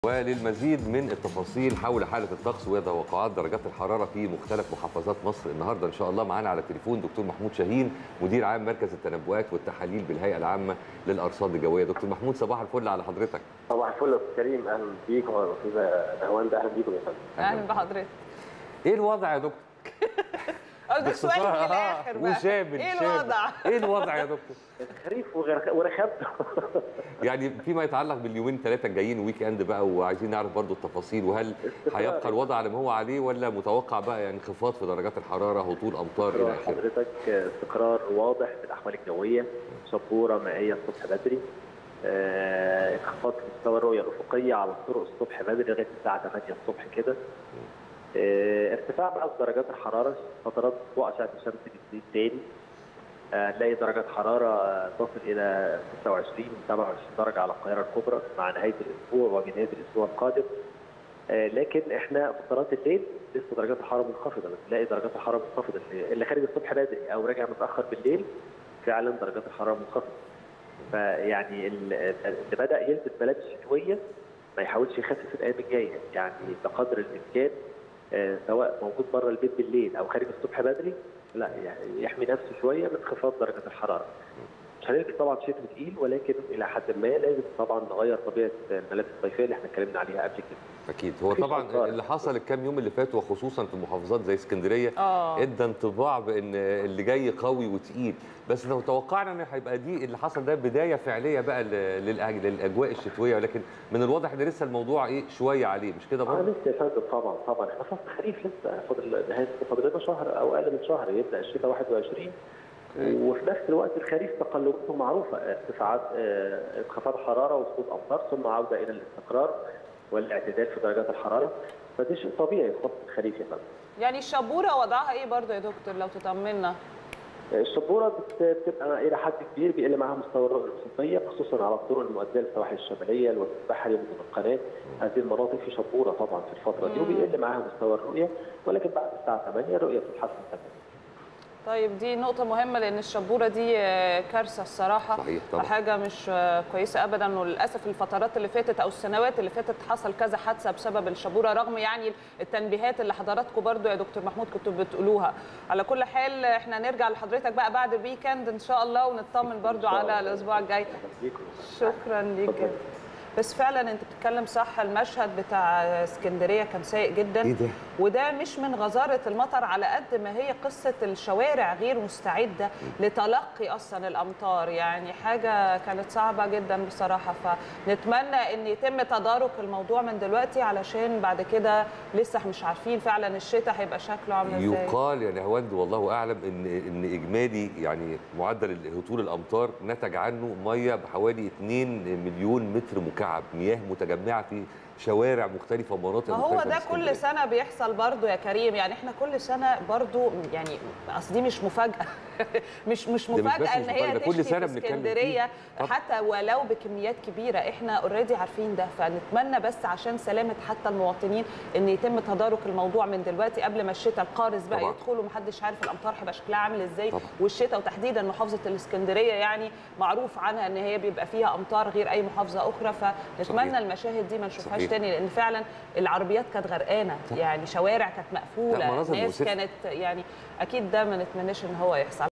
وللمزيد من التفاصيل حول حاله الطقس وتوقعات درجات الحراره في مختلف محافظات مصر النهارده ان شاء الله معانا على التليفون دكتور محمود شاهين مدير عام مركز التنبؤات والتحاليل بالهيئه العامه للارصاد الجويه دكتور محمود صباح الفل على حضرتتك صباح الفل يا استاذ كريم اهلا بيك واستاذ نهوان اهلا بيكم يا فندم اهلا بحضرتك ايه الوضع يا دكتور ده السؤال في باختصار، آه، الاخر بقى وشامل ايه شامل. الوضع ايه الوضع يا دكتور خريف وغر- ورخامته يعني فيما يتعلق باليومين ثلاثه الجايين ويك اند بقى وعايزين نعرف برضو التفاصيل وهل استقرار. هيبقى الوضع على ما هو عليه ولا متوقع بقى يعني انخفاض في درجات الحراره هطول امطار الى اخره حضرتك استقرار واضح في الاحوال الجويه شبوره مائيه الصبح بدري آه، انخفاض في مستوى الرؤيه الافقيه على الطرق الصبح بدري لغايه الساعه 8 الصبح كده آه، ارتفاع بقى في درجات الحراره فترات وقع اشعه الشمس بتزيد تاني آه، هنلاقي درجات حراره آه، تصل الى 26 27 درجه على القاهره الكبرى مع نهايه الاسبوع وبنهايه الاسبوع القادم آه، لكن احنا فترات الليل لسه درجات الحراره منخفضه بتلاقي درجات الحراره منخفضه اللي خارج الصبح بدري او راجع متاخر بالليل فعلا درجات الحراره منخفضه فيعني ال- اللي بدا يلبس ملابس شتويه ما يحاولش يخفف الايام الجايه يعني بقدر الامكان آه، سواء موجود بره البيت بالليل او خارج الصبح بدري لا يعني يحمي نفسه شويه من انخفاض درجه الحراره مش هنلبس طبعا شتوي تقيل ولكن الى حد ما لازم طبعا نغير طبيعه الملابس الصيفيه اللي احنا اتكلمنا عليها قبل كده اكيد هو مفيش طبعا أمطار. اللي حصل الكام يوم اللي فاتوا وخصوصا في محافظات زي اسكندريه اه ادى انطباع بان اللي جاي قوي وتقيل بس لو توقعنا ان هيبقى دي اللي حصل ده بدايه فعليه بقى ل- للأج- للاجواء الشتويه ولكن من الواضح ان لسه الموضوع ايه شويه عليه مش كده اه برضه لسه يا فندم طبعا طبعا احنا فصل خريف لسه فاضل نهايه فاضل لنا شهر او اقل من شهر يبدا الشتاء 21 وفي نفس الوقت الخريف تقلباته معروفه ارتفاعات آه، انخفاض حراره وسقوط امطار ثم عوده الى الاستقرار والاعتدال في درجات الحراره فده شيء طبيعي في فصل الخريف يا فندم يعني الشبوره وضعها ايه برضو يا دكتور لو تطمنا الشبوره بت- بتبقى الى حد كبير بيقل معاها مستوى الرؤيه الافقيه خصوصا على الطرق المؤديه للسواحل الشماليه الوجه البحري ومدن القناه هذه المناطق في شبوره طبعا في الفتره دي مم. وبيقل معاها مستوى الرؤيه ولكن بعد الساعه 8 الرؤيه بتتحسن تماما طيب دي نقطة مهمة لأن الشبورة دي آه، كارثة الصراحة صحيح طبعا. حاجة مش آه، كويسة أبدا وللأسف الفترات اللي فاتت أو السنوات اللي فاتت حصل كذا حادثة بسبب الشبورة رغم يعني التنبيهات اللي حضراتكم برضو يا دكتور محمود كنتوا بتقولوها على كل حال احنا نرجع لحضرتك بقى بعد الويكند إن شاء الله ونطمن برضو على الأسبوع الجاي شكرا ليك اتفضل. بس فعلا انت بتتكلم صح المشهد بتاع اسكندريه كان سيء جدا ايه ده وده مش من غزارة المطر على قد ما هي قصة الشوارع غير مستعدة لتلقي أصلا الأمطار يعني حاجة كانت صعبة جدا بصراحة فنتمنى أن يتم تدارك الموضوع من دلوقتي علشان بعد كده لسه مش عارفين فعلا الشتاء هيبقى شكله عامل ازاي يقال يعني هوند والله اعلم ان ان اجمالي يعني معدل هطول الامطار نتج عنه ميه بحوالي 2 مليون متر مكعب مياه متجمعه في شوارع مختلفه ومناطق ما هو مختلفه ده في اسكندرية. كل سنة بيحصل برضو يا كريم يعني احنا كل سنة برضو يعني اصل دي مش مفاجأة مش مش ده مش بس مفاجأة مش ان هي مفاجأة، ده كل تشتي سنة في بنتكلم فيه. اسكندرية طبعا. حتى ولو بكميات كبيرة احنا اوريدي عارفين ده فنتمنى بس عشان سلامة حتى المواطنين ان يتم تدارك الموضوع من دلوقتي قبل ما الشتاء القارس بقى طبعا. يدخل ومحدش عارف الامطار هيبقى شكلها عامل ازاي طبعا. والشتاء وتحديدا محافظة الاسكندرية يعني معروف عنها ان هي بيبقى فيها امطار غير اي محافظة اخرى فنتمنى صحيح. المشاهد دي ما نشوفهاش صحيح. تاني لان فعلا العربيات كانت غرقانه يعني شوارع كانت لا، مقفوله مناظر ناس مؤسفة. كانت يعني اكيد ده ما نتمناش ان هو يحصل